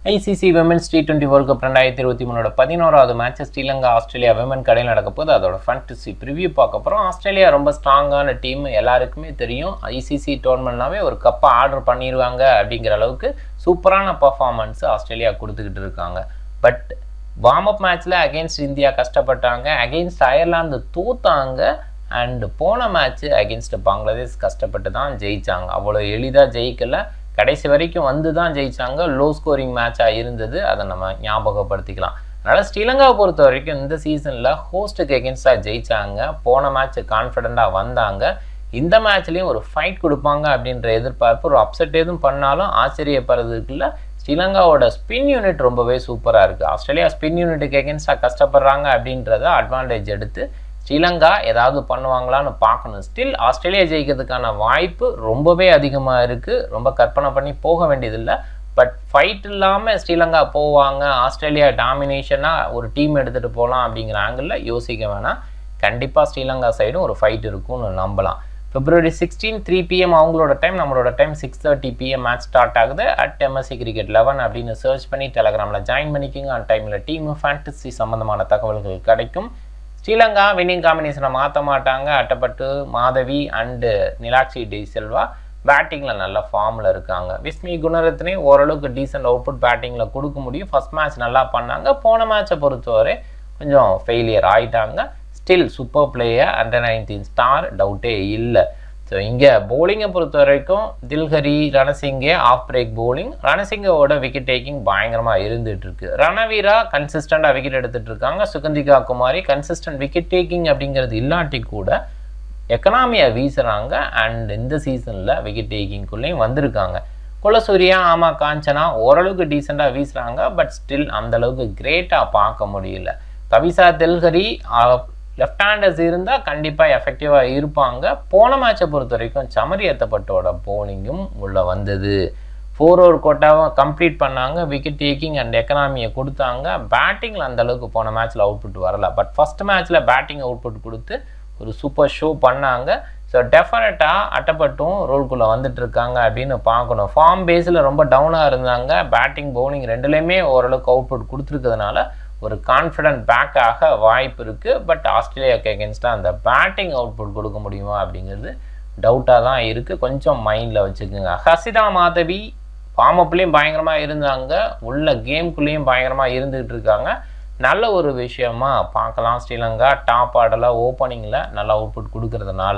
ICC women's T twenty world cup ரெண்டாயிரத்தி இருபத்தி மூணோட பதினோராவது மேட்ச் ஸ்ரீலங்கா ஆஸ்திரேலியா விமன் கடையில் நடக்க போது அதோட ஃபேண்டசி ப்ரிவியூ பார்க்க போகிறோம் ஆஸ்திரேலியா ரொம்ப ஸ்ட்ராங்கான டீம் எல்லாருக்குமே தெரியும் ஐசிசி டோர்னமெண்ட்னாவே ஒரு கப்பை ஆர்டர் பண்ணிடுவாங்க அப்படிங்கிற அளவுக்கு சூப்பரான பர்ஃபார்மன்ஸ் ஆஸ்திரேலியா கொடுத்துக்கிட்டு இருக்காங்க பட் வார்ம் அப் மேட்ச்சில் அகெயின்ஸ்ட் இந்தியா கஷ்டப்பட்டாங்க அகெயின்ஸ்ட் அயர்லாந்து தோத்தாங்க அண்ட் போன மேட்ச்சு அகெயின்ஸ்ட் பங்களாதேஷ் கஷ்டப்பட்டு தான் ஜெயிச்சாங்க அவ்வளோ எளிதாக ஜெயிக்கல கடைசி வரைக்கும் வந்து தான் ஜெயிச்சாங்க லோ ஸ்கோரிங் மேட்சாக இருந்தது அதை நம்ம ஞாபகப்படுத்திக்கலாம் அதனால் ஸ்ரீலங்காவை பொறுத்த வரைக்கும் இந்த சீசனில் ஹோஸ்ட்டுக்கு எகென்ஸ்டாக ஜெயிச்சாங்க போன மேட்ச் கான்ஃபிடெண்ட்டாக வந்தாங்க இந்த மேட்ச்லேயும் ஒரு ஃபைட் கொடுப்பாங்க அப்படின்ற எதிர்பார்ப்பு ஒரு அப்செட் எதுவும் பண்ணாலும் ஆச்சரியப்படுறதுக்குள்ள ஸ்ரீலங்காவோட ஸ்பின் யூனிட் ரொம்பவே சூப்பராக இருக்குது ஆஸ்திரேலியா ஸ்பின் யூனிட்டுக்கு எகென்ஸ்டாக கஷ்டப்படுறாங்க அப்படின்றத அட்வான்டேஜ் எடுத்து ஸ்ரீலங்கா ஏதாவது பண்ணுவாங்களான்னு பார்க்கணும் ஸ்டில் ஆஸ்திரேலியா ஜெயிக்கிறதுக்கான வாய்ப்பு ரொம்பவே அதிகமாக இருக்குது ரொம்ப கற்பனை பண்ணி போக வேண்டியதில்லை பட் ஃபைட் இல்லாமல் ஸ்ரீலங்கா போவாங்க ஆஸ்திரேலியா டாமினேஷனாக ஒரு டீம் எடுத்துகிட்டு போகலாம் அப்படிங்கிற ஆங்கிளில் யோசிக்க வேணாம் கண்டிப்பாக ஸ்ரீலங்கா சைடும் ஒரு ஃபைட் இருக்கும்னு நம்பலாம் பிப்ரவரி சிக்ஸ்டீன் த்ரீ பிஎம் அவங்களோட டைம் நம்மளோட time six thirty PM match start ஆகுது அட் எம்எஸ்சி கிரிக்கெட் லெவன் அப்படின்னு சர்ச் பண்ணி டெலகிராமில் ஜாயின் பண்ணிக்கோங்க அந்த டைமில் டீம் ஃபேண்டசி சம்மந்தமான தகவல்கள் கிடைக்கும் ஸ்ரீலங்கா வின்னிங் காம்பினேஷனை மாற்ற மாட்டாங்க அட்டப்பட்டு மாதவி அண்டு நிலாட்சி டி செல்வா பேட்டிங்கில் நல்ல ஃபார்மில் இருக்காங்க விஸ்மி குணரத்னே ஓரளவுக்கு டீசென்ட் அவுட்புட் பேட்டிங்கில் கொடுக்க முடியும் ஃபஸ்ட் மேட்ச் நல்லா பண்ணாங்க போன மேட்சை பொறுத்தவரை கொஞ்சம் ஃபெயிலியர் ஆகிட்டாங்க still super player under nineteen star டவுட்டே இல்லை ஸோ இங்கே போலிங்கை பொறுத்த வரைக்கும் Dilhari Ranasinghe off break bowling ரணசிங்கோட விக்கெட் டேக்கிங் பயங்கரமாக இருந்துட்டு இருக்கு ரணவீரா கன்சிஸ்டண்டாக விக்கெட் எடுத்துட்டு இருக்காங்க Sugandika Kumari consistent wicket taking அப்படிங்கிறது இல்லாட்டி கூட எக்கனாமியை வீசுகிறாங்க அண்ட் இந்த சீசனில் விக்கெட் டேக்கிங்குள்ளேயும் வந்திருக்காங்க குலசூரியா ஆமா காஞ்சனா ஓரளவுக்கு டீசெண்டாக வீசுகிறாங்க பட் ஸ்டில் அந்தளவுக்கு கிரேட்டாக பார்க்க முடியல கவிசா தெல்கரி லெஃப்ட் ஹேண்டர்ஸ் இருந்தால் கண்டிப்பாக எஃபெக்டிவாக இருப்பாங்க போன மேட்சை பொறுத்த வரைக்கும் சமரி எத்தப்பட்டோட போலிங்கும் உள்ளே வந்தது ஃபோர் ஓவர் கோட்டாவும் கம்ப்ளீட் பண்ணாங்க விக்கெட் டேக்கிங் அண்ட் எக்கனாமியை கொடுத்தாங்க பேட்டிங்கில் அந்தளவுக்கு போன மேட்ச்சில் அவுட்புட் வரல பட் ஃபஸ்ட் மேட்ச்சில் பேட்டிங் அவுட்புட் கொடுத்து ஒரு சூப்பர் ஷோ பண்ணாங்க ஸோ டெஃபினட்டாக அட்டப்பட்டும் ரோல்குள்ளே வந்துட்டு இருக்காங்க அப்படின்னு பார்க்கணும் ஃபார்ம் பேஸில் ரொம்ப டவுனாக இருந்தாங்க பேட்டிங் பவுலிங் ரெண்டுலேயுமே ஓரளவுக்கு அவுட்புட் கொடுத்துருக்கிறதுனால ஒரு கான்ஃபிடென்ட் பேக்காக வாய்ப்பு இருக்குது பட் ஆஸ்திரேலியாவுக்கு எகென்ஸ்டாக அந்த பேட்டிங் அவுட்புட் கொடுக்க முடியுமா அப்படிங்கிறது டவுட்டாக தான் இருக்குது கொஞ்சம் மைண்டில் வச்சுக்கோங்க ஹசிதா மாதவி ஃபார்மப்லேயும் பயங்கரமாக இருந்தாங்க உள்ள கேம்குள்ளேயும் பயங்கரமாக இருந்துகிட்டு இருக்காங்க நல்ல ஒரு விஷயமா பார்க்கலாம் ஸ்ரீலங்கா டாப் ஆர்டரில் ஓப்பனிங்கில் நல்ல அவுட்புட் கொடுக்கறதுனால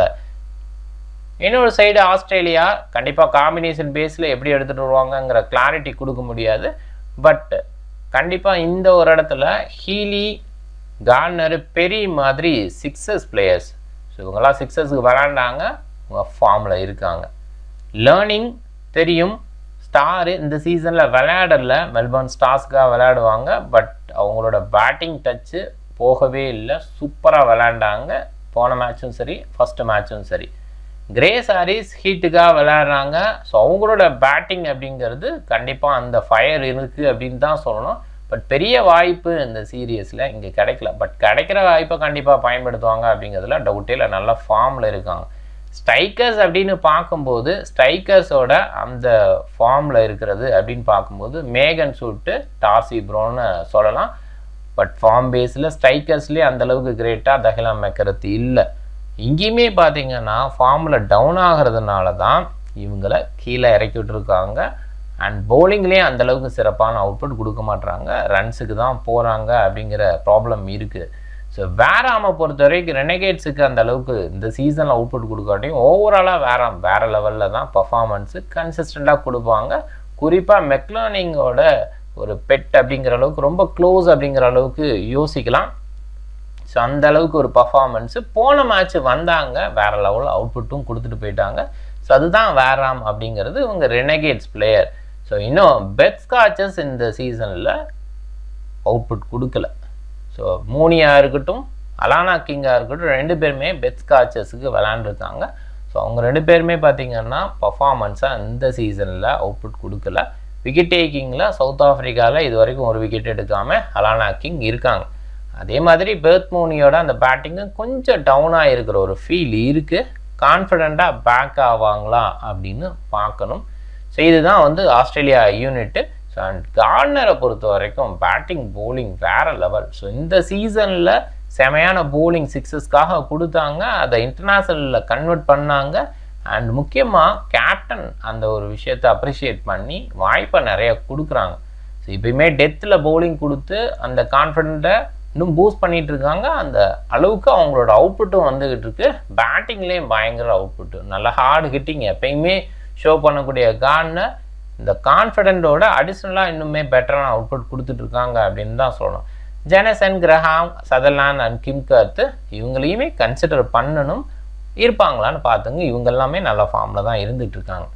இன்னொரு சைடு ஆஸ்திரேலியா கண்டிப்பாக காம்பினேஷன் பேஸில் எப்படி எடுத்துகிட்டு வருவாங்கங்கிற கிளாரிட்டி கொடுக்க முடியாது பட் கண்டிப்பாக இந்த ஒரு இடத்துல ஹீலி கார்னர் பெரிய மாதிரி சிக்ஸஸ் பிளேயர்ஸ் ஸோ இவங்கெல்லாம் சிக்ஸஸ்க்கு விளாண்டாங்க இவங்க ஃபார்மில் இருக்காங்க லேர்னிங் தெரியும் ஸ்டாரு இந்த சீசனில் விளையாடல மெல்பர்ன் ஸ்டார்ஸ்க்காக விளையாடுவாங்க பட் அவங்களோட பேட்டிங் டச்சு போகவே இல்லை சூப்பராக விளையாண்டாங்க போன மேட்சும் சரி ஃபஸ்ட்டு மேட்சும் சரி கிரே சாரீஸ் ஹீட்டுக்காக விளையாடுறாங்க ஸோ அவங்களோட பேட்டிங் அப்படிங்கிறது கண்டிப்பாக அந்த ஃபயர் இருக்குது அப்படின்னு தான் சொல்லணும் பட் பெரிய வாய்ப்பு இந்த சீரியஸில் இங்கே கிடைக்கல பட் கிடைக்கிற வாய்ப்பை கண்டிப்பாக பயன்படுத்துவாங்க அப்படிங்கிறதுல டவுட்டே இல்லை நல்ல ஃபார்மில் இருக்காங்க ஸ்ட்ரைக்கர்ஸ் அப்படின்னு பார்க்கும்போது ஸ்ட்ரைக்கர்ஸோட அந்த ஃபார்மில் இருக்கிறது அப்படின்னு பார்க்கும்போது மேகன் சூட்டு டார்சி ப்ரோன்னு சொல்லலாம் பட் ஃபார்ம் பேஸில் ஸ்ட்ரைக்கர்ஸ்லேயே அந்தளவுக்கு கிரேட்டாக தஹிலா மெக்கரத்து இல்லை இங்கேயுமே பார்த்தீங்கன்னா ஃபார்மில் டவுன் ஆகிறதுனால தான் இவங்களை கீழே இறக்கி விட்டுருக்காங்க அண்ட் பவுலிங்லேயும் அந்தளவுக்கு சிறப்பான அவுட்புட் கொடுக்க மாட்டுறாங்க ரன்ஸுக்கு தான் போகிறாங்க அப்படிங்கிற ப்ராப்ளம் இருக்குது ஸோ வேறாமை பொறுத்த வரைக்கும் ரெனகேட்ஸுக்கு அந்த அளவுக்கு இந்த சீசனில் அவுட்புட் கொடுக்காட்டியும் ஓவராலாக வேற வேறு லெவலில் தான் பர்ஃபார்மன்ஸு கன்சிஸ்டண்ட்டாக கொடுப்பாங்க குறிப்பாக மெக்லானிங்கோட ஒரு பெட் அப்படிங்கிற அளவுக்கு ரொம்ப க்ளோஸ் அப்படிங்கிற அளவுக்கு யோசிக்கலாம் ஸோ அந்த அளவுக்கு ஒரு பர்ஃபார்மன்ஸு போன மேட்ச் வந்தாங்க வேறு லெவலில் அவுட்புட்டும் கொடுத்துட்டு போயிட்டாங்க ஸோ அதுதான் வேறாம் அப்படிங்கிறது இவங்க ரெனகேட்ஸ் பிளேயர் ஸோ இன்னும் பெட் ஸ்காச்சஸ் இந்த சீசனில் அவுட்புட் கொடுக்கல ஸோ மூனியாக இருக்கட்டும் அலானா கிங்காக இருக்கட்டும் ரெண்டு பேருமே பெட் ஸ்காச்சஸுக்கு விளாண்டுருக்காங்க ஸோ அவங்க ரெண்டு பேருமே பார்த்திங்கன்னா பர்ஃபார்மன்ஸாக இந்த சீசனில் அவுட்புட் கொடுக்கல விக்கெட் டேக்கிங்கில் சவுத் ஆஃப்ரிக்காவில் இது வரைக்கும் ஒரு விக்கெட் எடுக்காமல் அலானா கிங் இருக்காங்க அதே மாதிரி பெர்த் மூனியோட அந்த பேட்டிங்கு கொஞ்சம் டவுனாக இருக்கிற ஒரு ஃபீல் இருக்குது கான்ஃபிடெண்ட்டாக பேக் ஆவாங்களா அப்படின்னு பார்க்கணும் ஸோ இதுதான் வந்து Australia unit so so and கார்னரை பொறுத்த வரைக்கும் பேட்டிங் போலிங் வேற லெவல் ஸோ இந்த சீசனில் செமையான போலிங் சிக்ஸஸ்க்காக கொடுத்தாங்க அதை இன்டர்நேஷ்னலில் கன்வெர்ட் பண்ணாங்க அண்ட் முக்கியமாக கேப்டன் அந்த ஒரு விஷயத்தை அப்ரிஷியேட் பண்ணி வாய்ப்பை நிறைய கொடுக்குறாங்க ஸோ இப்பயுமே டெத்தில் பவுலிங் கொடுத்து அந்த கான்ஃபிடென்ட்டை இன்னும் பூஸ்ட் பண்ணிட்டு இருக்காங்க அந்த அளவுக்கு அவங்களோட அவுட்புட்டும் வந்துகிட்டு இருக்கு பேட்டிங்லேயும் பயங்கர அவுட்புட்டு நல்ல ஹார்டு ஹிட்டிங் எப்பயுமே ஷோ பண்ணக்கூடிய கார்னர் இந்த கான்ஃபிடென்ட்டோட அடிஷ்னலாக இன்னுமே பெட்டரான அவுட்புட் கொடுத்துட்டு இருக்காங்க அப்படின்னு தான் சொல்லணும் Jonassen Graham Sutherland and Kim Garth இவங்களையுமே கன்சிடர் பண்ணணும் இருப்பாங்களான்னு பார்த்துங்க இவங்க எல்லாமே நல்ல ஃபார்மில் தான் இருந்துட்டு இருக்காங்க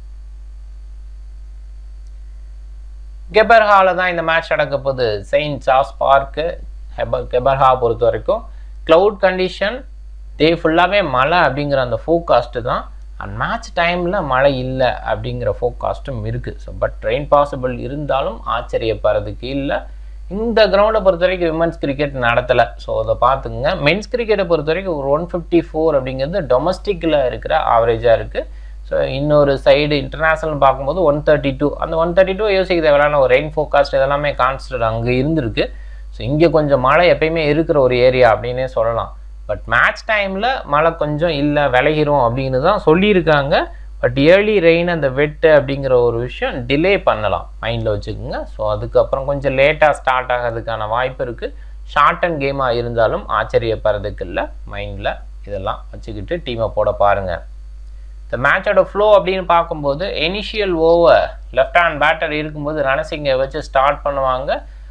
கெபர்ஹால தான் இந்த மேட்ச் நடக்க போகுது செயின்ட் சார்ஸ் பார்க்கு ஹெபர் கெபர்ஹா பொறுத்த வரைக்கும் க்ளவுட் கண்டிஷன் டே ஃபுல்லாகவே மழை அப்படிங்கிற அந்த ஃபோக்காஸ்ட்டு தான் அண்ட் மேட்ச் டைமில் மழை இல்லை அப்படிங்கிற ஃபோக்காஸ்ட்டும் இருக்குது ஸோ பட் ரெயின் பாசிபிள் இருந்தாலும் ஆச்சரியப்படுறதுக்கு இல்லை இந்த கிரவுண்டை பொறுத்த வரைக்கும் விமன்ஸ் கிரிக்கெட் நடத்தலை ஸோ அதை பார்த்துக்குங்க மென்ஸ் கிரிக்கெட்டை பொறுத்த வரைக்கும் ஒரு ஒன் ஃபிஃப்டி ஃபோர் அப்படிங்கிறது டொமஸ்டிக்கில் இருக்கிற ஆவரேஜாக இருக்குது ஸோ இன்னொரு சைடு இன்டர்நேஷ்னல் பார்க்கும்போது ஒன் தேர்ட்டி டூ அந்த ஒன் தேர்ட்டி டூ யோசிக்க தேவையான ஒரு ரெயின் ஃபோக்காஸ்ட் இதெல்லாமே கான்ஸ்டன்ட் அங்கே இருந்திருக்கு ஸோ இங்கே கொஞ்சம் மழை எப்பயுமே இருக்கிற ஒரு ஏரியா அப்படின்னே சொல்லலாம் பட் மேட்ச் டைமில் மழை கொஞ்சம் இல்லை விளைகிறோம் அப்படின்னு தான் சொல்லியிருக்காங்க பட் ஏர்லி ரெயின் அந்த வெட்டு அப்படிங்கிற ஒரு விஷயம் டிலே பண்ணலாம் மைண்டில் வச்சுக்கோங்க ஸோ அதுக்கப்புறம் கொஞ்சம் லேட்டாக ஸ்டார்ட் ஆகிறதுக்கான வாய்ப்பு இருக்குது ஷார்ட் அண்ட் கேமாக இருந்தாலும் ஆச்சரியப்படுறதுக்கு இல்லை மைண்டில் இதெல்லாம் வச்சுக்கிட்டு டீமை போட பாருங்கள் இந்த மேட்சோட ஃப்ளோ அப்படின்னு பார்க்கும்போது initial over left hand batter இருக்கும்போது ரணசிங்கை வச்சு ஸ்டார்ட் பண்ணுவாங்க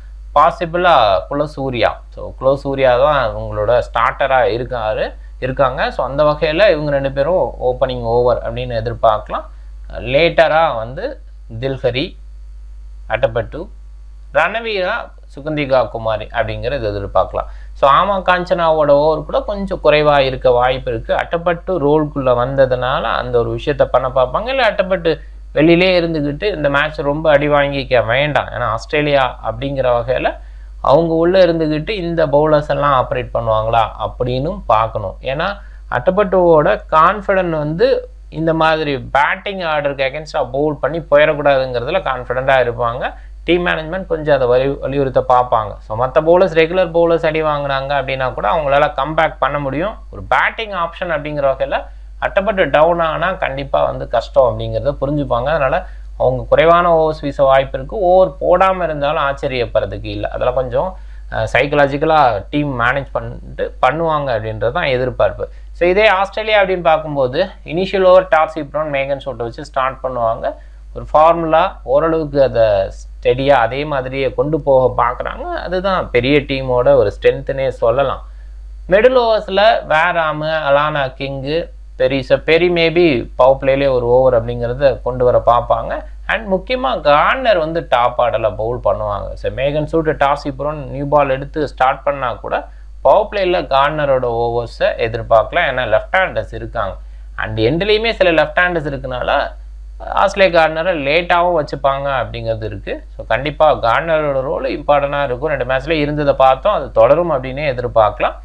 பாசிபிளாக குலசூர்யா ஸோ குலசூர்யா தான் உங்களோட ஸ்டார்டராக இருக்காரு இருக்காங்க ஸோ அந்த வகையில் இவங்க ரெண்டு பேரும் ஓப்பனிங் ஓவர் அப்படின்னு எதிர்பார்க்கலாம் லேட்டராக வந்து தில்ஹரி அட்டப்பட்டு ரணவீரா சுகந்திகா குமாரி அப்படிங்கிறது எதிர்பார்க்கலாம் ஸோ ஆமா காஞ்சனாவோட ஓவர் கூட கொஞ்சம் குறைவாக இருக்க வாய்ப்பு இருக்குது அட்டப்பட்டு ரோல்குள்ளே வந்ததுனால அந்த ஒரு விஷயத்த பண்ண பார்ப்பாங்க இல்லை அட்டப்பட்டு வெளியிலே இருந்துக்கிட்டு இந்த மேட்ச் ரொம்ப அடி வாங்கிக்க வேண்டாம் ஏன்னா ஆஸ்திரேலியா அப்படிங்கிற வகையில் அவங்க உள்ளே இருந்துக்கிட்டு இந்த பவுலர்ஸ் எல்லாம் ஆப்ரேட் பண்ணுவாங்களா அப்படின்னும் பார்க்கணும் ஏன்னா அட்டப்பட்டுவோட கான்ஃபிடென்ட் வந்து இந்த மாதிரி பேட்டிங் ஆர்டருக்கு அகேன்ஸ்டாக பவுல் பண்ணி போயிடக்கூடாதுங்கிறதுல கான்ஃபிடெண்ட்டாக இருப்பாங்க டீம் மேனேஜ்மெண்ட் கொஞ்சம் அதை வலி வலியுறுத்த பார்ப்பாங்க ஸோ மற்ற பவுலர்ஸ் ரெகுலர் பவுலர்ஸ் அடி வாங்குறாங்க அப்படின்னா கூட அவங்களால கம்பேக் பண்ண முடியும் ஒரு பேட்டிங் ஆப்ஷன் அப்படிங்கிற வகையில் அட்டப்பட்டு டவுன் ஆனால் கண்டிப்பாக வந்து கஷ்டம் அப்படிங்கிறத புரிஞ்சுப்பாங்க அதனால் அவங்க குறைவான ஓவர்ஸ் வீச வாய்ப்பு இருக்குது ஓவர் போடாமல் இருந்தாலும் ஆச்சரியப்படுறதுக்கு இல்லை அதெல்லாம் கொஞ்சம் சைக்கலாஜிக்கலாக டீம் மேனேஜ் பண்ணிட்டு பண்ணுவாங்க அப்படின்றது தான் எதிர்பார்ப்பு ஸோ இதே ஆஸ்திரேலியா அப்படின்னு பார்க்கும்போது இனிஷியல் ஓவர் டாப் சீப்ரோன் மேகன் ஷோட்டை வச்சு ஸ்டார்ட் பண்ணுவாங்க ஒரு ஃபார்முலா ஓரளவுக்கு அதை ஸ்டெடியாக அதே மாதிரியே கொண்டு போக பார்க்குறாங்க அதுதான் பெரிய டீமோட ஒரு ஸ்ட்ரென்த்துனே சொல்லலாம் மிடில் ஓவர்ஸில் வேராமு அலானா கிங்கு பெரிச பெரி மேபி பவர் பிளேலே ஒரு ஓவர் அப்படிங்கிறத கொண்டு வர பார்ப்பாங்க அண்ட் முக்கியமாக கார்னர் வந்து டாப் ஆர்டரில் பவுல் பண்ணுவாங்க ஸோ மேகன் சூட்டு டாஸ் இப்புறம் நியூ பால் எடுத்து ஸ்டார்ட் பண்ணால் கூட பவர் பிளேயில் கார்னரோட ஓவர்ஸை எதிர்பார்க்கலாம் ஏன்னா லெஃப்ட் ஹேண்டர்ஸ் இருக்காங்க அண்ட் எண்ட்லேயுமே சில லெஃப்ட் ஹேண்டர்ஸ் இருக்கனால ஆஸ்லே கார்னரை லேட்டாகவும் வச்சுப்பாங்க அப்படிங்கிறது இருக்குது ஸோ கண்டிப்பாக கார்னரோட ரோல் இம்பார்ட்டண்ட்டாக இருக்கும் ரெண்டு மேட்ச்சில் இருந்ததை பார்த்தோம் அது தொடரும் அப்படின்னே எதிர்பார்க்கலாம்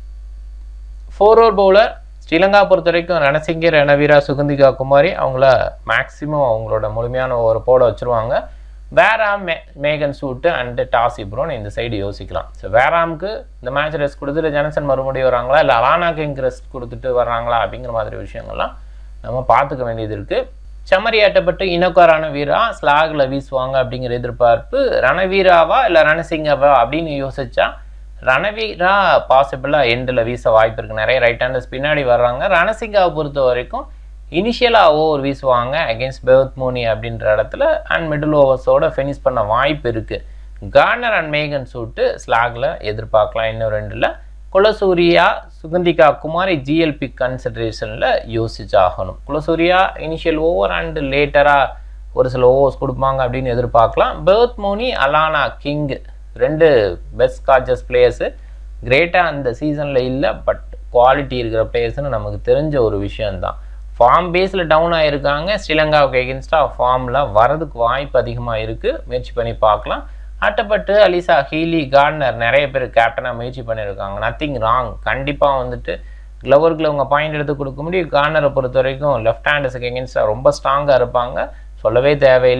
ஃபோர் ஓவர் பவுலர் ஸ்ரீலங்கா பொறுத்த வரைக்கும் ரணசிங்க ரணவீரா சுகந்திகா குமாரி அவங்கள மேக்ஸிமம் அவங்களோட முழுமையான ஒரு போட வச்சுருவாங்க வேராம் மே மேகன் சூட்டு அண்டு டாஸ் இப்ரோன் இந்த சைடு யோசிக்கலாம் ஸோ வேராம்க்கு இந்த மேட்ச் ரெஸ்ட் கொடுத்துட்டு ஜனசன் மறுபடியும் வராங்களா இல்லை அலானா கிங் ரெஸ்ட் கொடுத்துட்டு வர்றாங்களா அப்படிங்கிற மாதிரி விஷயங்கள்லாம் நம்ம பார்த்துக்க வேண்டியது இருக்குது செம்மறியாட்டப்பட்டு இனக்காரான வீரா ஸ்லாகில் வீசுவாங்க அப்படிங்கிற எதிர்பார்ப்பு ரணவீராவா இல்லை ரணசிங்கவா அப்படின்னு யோசிச்சா ரணவீரா பாசிபிளாக எண்டில் வீச வாய்ப்பு இருக்குது நிறைய ரைட் ஹேண்டர்ஸ் பின்னாடி வர்றாங்க ரணசிங்காவை பொறுத்த வரைக்கும் இனிஷியலாக ஓவர் வீசுவாங்க அகேன்ஸ்ட் பெவத் மோனி அப்படின்ற இடத்துல அண்ட் மிடில் ஓவர்ஸோட ஃபினிஷ் பண்ண வாய்ப்பு இருக்குது கார்னர் அண்ட் மேகன் சூட்டு ஸ்லாகில் எதிர்பார்க்கலாம் இன்னும் ரெண்டில் குலசூரியா சுகந்திகா குமாரி ஜிஎல்பி கன்சிடரேஷனில் யோசிச்சாகணும் குலசூரியா இனிஷியல் ஓவர் அண்டு லேட்டராக ஒரு சில ஓவர்ஸ் கொடுப்பாங்க அப்படின்னு எதிர்பார்க்கலாம் பெர்த் மோனி அலானா கிங் ரெண்டு பெஸ்ட் கார்ஜஸ் பிளேயர்ஸு கிரேட்டாக அந்த சீசனில் இல்லை பட் குவாலிட்டி இருக்கிற பிளேயர்ஸ்னு நமக்கு தெரிஞ்ச ஒரு விஷயந்தான் ஃபார்ம் பேஸில் டவுன் ஆகிருக்காங்க ஸ்ரீலங்காவுக்கு எகென்ஸ்டாக ஃபார்மில் வரதுக்கு வாய்ப்பு அதிகமாக இருக்குது முயற்சி பண்ணி பார்க்கலாம் அட்டப்பட்டு அலிசா ஹீலி கார்னர் நிறைய பேர் கேப்டனாக முயற்சி பண்ணியிருக்காங்க நத்திங் ராங் கண்டிப்பாக வந்துட்டு க்ளவர்கில் உங்கள் பாயிண்ட் எடுத்து கொடுக்க முடியும் கார்னரை பொறுத்த வரைக்கும் லெஃப்ட் ஹேண்டர்ஸுக்கு எகென்ஸ்டாக ரொம்ப ஸ்ட்ராங்காக இருப்பாங்க சொல்லவே தேவையில்லை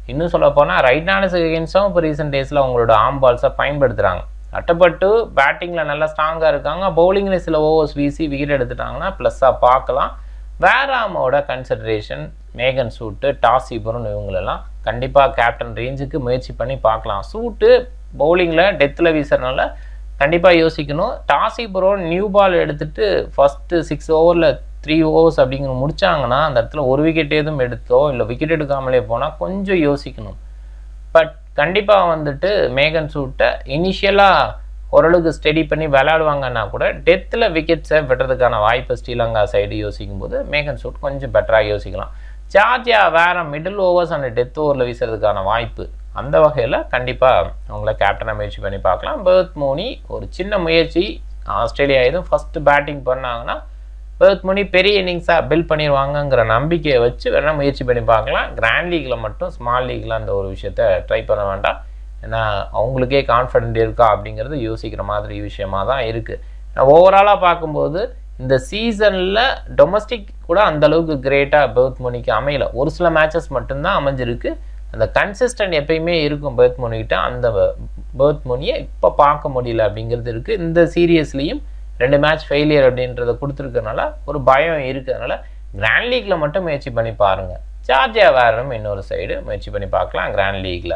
இன்னும் சொல்ல போனால் ரைட் ஹேண்டர்ஸ் அகேன்ஸ்டும் இப்போ ரீசெண்ட் டேஸில் அவங்களோட ஆம் பால்ஸை பயன்படுத்துகிறாங்க அட்டப்பட்டு பேட்டிங்கில் நல்லா ஸ்ட்ராங்காக இருக்காங்க பவுலிங்கில் சில ஓவர்ஸ் வீசி விக்கெட் எடுத்துட்டாங்கன்னா ப்ளஸ்ஸாக பார்க்கலாம் வேராமோட கன்சிடரேஷன் மேகன் சூட்டு டாஸ் இபுரம் இவங்களெல்லாம் கண்டிப்பாக கேப்டன் ரேஞ்சுக்கு முயற்சி பண்ணி பார்க்கலாம் சூட்டு பவுலிங்கில் டெத்தில் வீசுறதுனால கண்டிப்பாக யோசிக்கணும் டாஸ் இபுரம் நியூ பால் எடுத்துட்டு ஃபஸ்ட்டு சிக்ஸ் ஓவரில் த்ரீ ஓவர்ஸ் அப்படிங்கிற முடிச்சாங்கன்னா அந்த இடத்துல ஒரு விக்கெட் எதுவும் எடுத்தோ இல்லை விக்கெட் எடுக்காமலே போனால் கொஞ்சம் யோசிக்கணும் பட் கண்டிப்பாக வந்துட்டு மேகன் சூட்டை இனிஷியலாக ஓரளவுக்கு ஸ்டடி பண்ணி விளையாடுவாங்கன்னா கூட டெத்தில் விக்கெட்ஸை விடுறதுக்கான வாய்ப்பு ஸ்ரீலங்கா சைடு யோசிக்கும் போது மேகன் சூட் கொஞ்சம் பெட்டராக யோசிக்கலாம் ஜார்ஜியா வேற மிடில் ஓவர்ஸ் அண்ட் டெத் ஓவரில் வீசுறதுக்கான வாய்ப்பு அந்த வகையில் கண்டிப்பாக அவங்கள கேப்டனாக முயற்சி பண்ணி பார்க்கலாம் பேர்த் மோனி ஒரு சின்ன முயற்சி ஆஸ்திரேலியா எதுவும் ஃபஸ்ட்டு பேட்டிங் பண்ணாங்கன்னா பேர்த் மோனி பெரிய இன்னிங்ஸாக பில்ட் பண்ணிடுவாங்கங்கிற நம்பிக்கையை வச்சு வேணால் முயற்சி பண்ணி பார்க்கலாம் கிராண்ட் லீக்கில் மட்டும் ஸ்மால் லீக்கில் அந்த ஒரு விஷயத்த ட்ரை பண்ண வேண்டாம் ஏன்னா அவங்களுக்கே கான்ஃபிடென்ட் இருக்கா அப்படிங்கிறது யோசிக்கிற மாதிரி விஷயமா தான் இருக்குது ஓவராலாக பார்க்கும்போது இந்த சீசனில் டொமஸ்டிக் கூட அந்த அளவுக்கு கிரேட்டாக பெர்த் மோனிக்கு அமையல ஒரு சில மேட்சஸ் மட்டும்தான் அமைஞ்சிருக்கு அந்த கன்சிஸ்டன்ட் எப்பயுமே இருக்கும் பெர்த் மோனிக்கிட்ட அந்த பெர்த் மோனியை இப்போ பார்க்க முடியல அப்படிங்கிறது இருக்குது இந்த சீரியஸ்லேயும் ரெண்டு மேட்ச் ஃபெயிலியர் அப்படின்றத கொடுத்துருக்கனால ஒரு பயம் இருக்கிறதுனால கிராண்ட் லீக்கில் மட்டும் முயற்சி பண்ணி பாருங்கள் ஜார்ஜியா வேறும் இன்னொரு சைடு முயற்சி பண்ணி பார்க்கலாம் கிராண்ட் லீக்கில்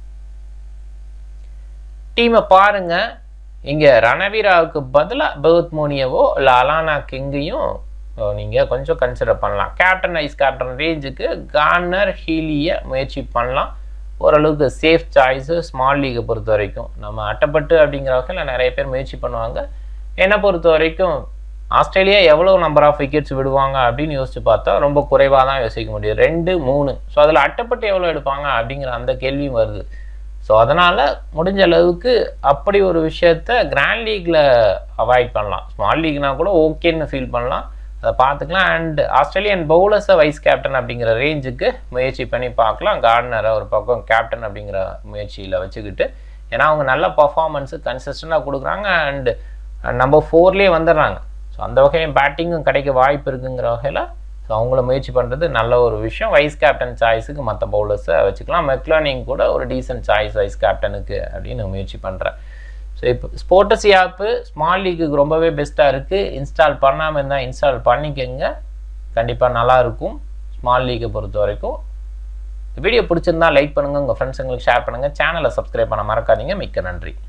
டீமை பாருங்க இங்கே ரணவீராவுக்கு பதிலாக பகவத் மோனியவோ இல்லை அலானா கிங்கையும் நீங்கள் கொஞ்சம் கன்சிடர் பண்ணலாம் கேப்டன் ஐஸ் கேப்டன் ரேஞ்சுக்கு கார்னர் ஹீலியை முயற்சி பண்ணலாம் ஓரளவுக்கு சேஃப் சாய்ஸு ஸ்மால் லீகை பொறுத்த வரைக்கும் நம்ம அட்டப்பட்டு அப்படிங்கிற வகையில் நிறைய பேர் முயற்சி பண்ணுவாங்க என்னை பொறுத்த வரைக்கும் ஆஸ்திரேலியா எவ்வளோ நம்பர் ஆஃப் விக்கெட்ஸ் விடுவாங்க அப்படின்னு யோசிச்சு பார்த்தா ரொம்ப குறைவாக தான் யோசிக்க முடியும் ரெண்டு மூணு ஸோ அதில் அட்டப்பட்டு எவ்வளோ எடுப்பாங்க அப்படிங்கிற அந்த கேள்வியும் வருது ஸோ அதனால் முடிஞ்ச அளவுக்கு அப்படி ஒரு விஷயத்த கிராண்ட் லீக்கில் அவாய்ட் பண்ணலாம் ஸ்மால் லீக்னா கூட ஓகேன்னு ஃபீல் பண்ணலாம் அதை பார்த்துக்கலாம் அண்ட் ஆஸ்திரேலியன் பவுலர்ஸை வைஸ் கேப்டன் அப்படிங்கிற ரேஞ்சுக்கு முயற்சி பண்ணி பார்க்கலாம் கார்டனரை ஒரு பக்கம் கேப்டன் அப்படிங்கிற முயற்சியில் வச்சுக்கிட்டு ஏன்னா அவங்க நல்ல பர்ஃபார்மன்ஸு கன்சிஸ்டண்டாக கொடுக்குறாங்க அண்டு நம்பர் ஃபோர்லேயே வந்துடுறாங்க ஸோ அந்த வகையில் பேட்டிங்கும் கிடைக்க வாய்ப்பு இருக்குங்கிற வகையில் ஸோ அவங்கள முயற்சி பண்ணுறது நல்ல ஒரு விஷயம் வைஸ் கேப்டன் சாய்ஸுக்கு மற்ற பவுலர்ஸை வச்சுக்கலாம் மெக்லானிங் கூட ஒரு டீசென்ட் சாய்ஸ் வைஸ் கேப்டனுக்கு அப்படின்னு முயற்சி பண்ணுறேன் ஸோ இப்போ ஸ்போர்ட்டஸ் ஆப்பு ஸ்மால் லீக்குக்கு ரொம்பவே பெஸ்ட்டாக இருக்குது இன்ஸ்டால் பண்ணாமல் இருந்தால் இன்ஸ்டால் பண்ணிக்கோங்க கண்டிப்பாக நல்லாயிருக்கும் ஸ்மால் லீக்கை பொறுத்த வரைக்கும் வீடியோ பிடிச்சிருந்தா லைக் பண்ணுங்கள் உங்கள் ஃப்ரெண்ட்ஸுங்களுக்கு ஷேர் பண்ணுங்கள் சேனலை சப்ஸ்கிரைப் பண்ண மறக்காதீங்க மிக்க நன்றி